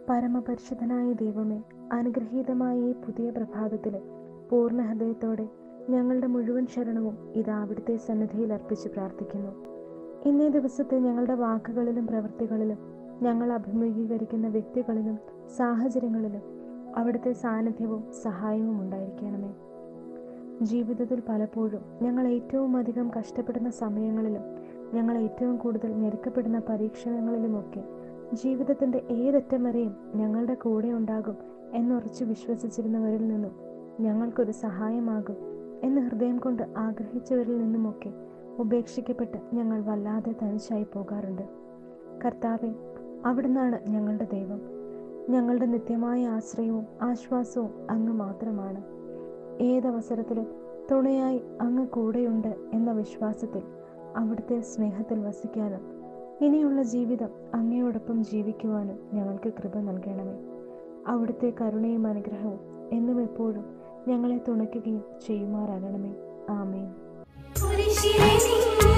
പരമപരിശുദ്ധനായ ദൈവമേ അനുഗ്രഹീതമായ ഈ പുതിയ പ്രഭാതത്തിൽ പൂർണ്ണ ഹൃദയത്തോടെ ഞങ്ങളുടെ മുഴുവൻ ശരണവും ഇതാ അവിടുത്തെ സന്നിധിയിൽ അർപ്പിച്ച് പ്രാർത്ഥിക്കുന്നു ഇന്നേ ദിവസത്തെ ഞങ്ങളുടെ വാക്കുകളിലും പ്രവൃത്തികളിലും ഞങ്ങൾ അഭിമുഖീകരിക്കുന്ന വ്യക്തികളിലും സാഹചര്യങ്ങളിലും അവിടുത്തെ സാന്നിധ്യവും സഹായവും ഉണ്ടായിരിക്കണമേ ജീവിതത്തിൽ പലപ്പോഴും ഞങ്ങൾ ഏറ്റവും അധികം കഷ്ടപ്പെടുന്ന സമയങ്ങളിലും ഞങ്ങൾ ഏറ്റവും കൂടുതൽ ഞെരുക്കപ്പെടുന്ന പരീക്ഷണങ്ങളിലുമൊക്കെ ജീവിതത്തിൻ്റെ ഏതറ്റം വരെയും ഞങ്ങളുടെ കൂടെ ഉണ്ടാകും എന്നുറച്ച് വിശ്വസിച്ചിരുന്നവരിൽ നിന്നും ഞങ്ങൾക്കൊരു സഹായമാകും എന്ന് ഹൃദയം കൊണ്ട് ആഗ്രഹിച്ചവരിൽ നിന്നുമൊക്കെ ഉപേക്ഷിക്കപ്പെട്ട് ഞങ്ങൾ വല്ലാതെ തനിച്ചായി പോകാറുണ്ട് കർത്താവെ അവിടുന്നാണ് ഞങ്ങളുടെ ദൈവം ഞങ്ങളുടെ നിത്യമായ ആശ്രയവും ആശ്വാസവും അങ്ങ് മാത്രമാണ് ഏതവസരത്തിലും തുണയായി അങ്ങ് കൂടെയുണ്ട് എന്ന വിശ്വാസത്തിൽ അവിടുത്തെ സ്നേഹത്തിൽ വസിക്കാനും ഇനിയുള്ള ജീവിതം അങ്ങയോടൊപ്പം ജീവിക്കുവാനും ഞങ്ങൾക്ക് കൃപ നൽകണമേ അവിടുത്തെ കരുണയും അനുഗ്രഹവും എന്നും എപ്പോഴും ഞങ്ങളെ തുണയ്ക്കുകയും ചെയ്യുമാറാകണമേ ആമേൻ കുരിശിലെ നിൻ